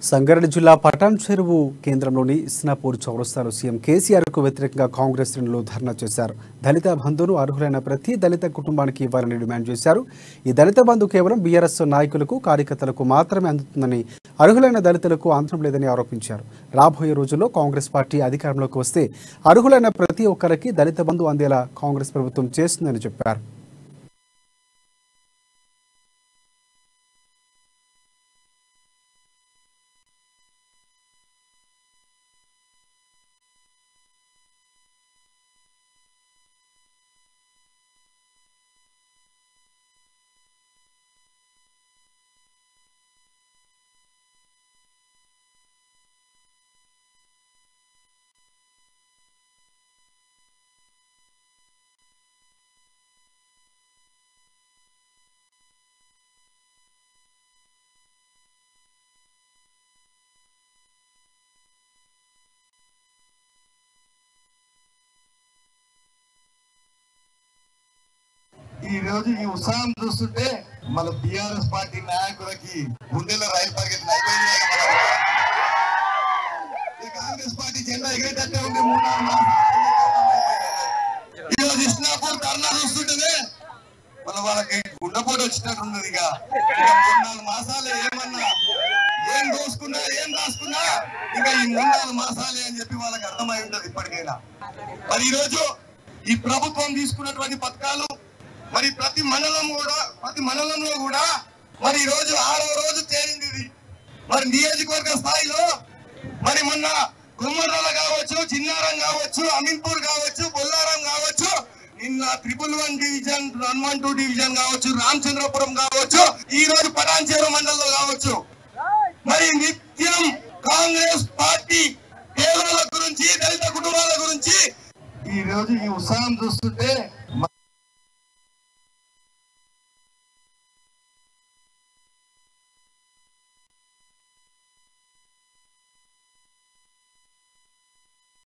సంగారెడ్డి జిల్లా పటాన్ చెరువు కేంద్రంలోని ఇస్నాపూర్ చౌరస్తాలో సీఎం కేసీఆర్ కు వ్యతిరేకంగా కాంగ్రెస్ శ్రేణులు ధర్నా చేశారు దళిత బంధును అర్హులైన ప్రతి దళిత కుటుంబానికి ఇవ్వాలని డిమాండ్ చేశారు ఈ దళిత బంధు కేవలం బీఆర్ఎస్ నాయకులకు కార్యకర్తలకు మాత్రమే అందుతుందని అర్హులైన దళితులకు అందడం లేదని ఆరోపించారు రాబోయే రోజుల్లో కాంగ్రెస్ పార్టీ అధికారంలోకి వస్తే అర్హులైన ప్రతి ఒక్కరికి దళిత బంధు అందేలా కాంగ్రెస్ ప్రభుత్వం చేస్తుందని చెప్పారు ఈ రోజు ఈ ఉత్సాహం చూస్తుంటే మన బిఆర్ఎస్ పార్టీ నాయకులకి గుండెలో రైలు పరిగెత్తిన అయిపోయింది కదా మన. ఈ కాంగ్రెస్ పార్టీ జెండా ఎగిరేటట్టే ఉంది మూడు నాలుగు మాసాలు. ఈ రోజు ఇస్లాపూర్ ధర్నా చూస్తుంటేనే మన వాళ్ళకి గుండెపోటు వచ్చినట్టు ఉన్నది ఇక ఇక మూడు నాలుగు మాసాలు ఏమన్నా ఏం దోసుకున్నా ఏం దాచుకున్నా ఇక ఈ మూడు నాలుగు మాసాలే అని చెప్పి వాళ్ళకి అర్థమై ఉంటది ఇప్పటికైనా మరి ఈ రోజు ఈ ప్రభుత్వం తీసుకున్నటువంటి పథకాలు మరి ప్రతి మండలం కూడా ప్రతి మండలంలో కూడా మరి ఈ రోజు ఆరో రోజు తేలింది ఇది మరి నియోజకవర్గ స్థాయిలో మరి మొన్న గుమ్మర్రాల కావచ్చు చిన్నారం కావచ్చు అమీన్పూర్ కావచ్చు బొల్లారం కావచ్చు నిన్న triple one division one one two division కావచ్చు రామచంద్రపురం కావచ్చు ఈ రోజు పటాన్చేరు మండలంలో కావచ్చు మరి నిత్యం కాంగ్రెస్ పార్టీ పేదల గురించి దళిత కుటుంబాల గురించి ఈ రోజు ఈ ఉత్సాహం చూస్తుంటే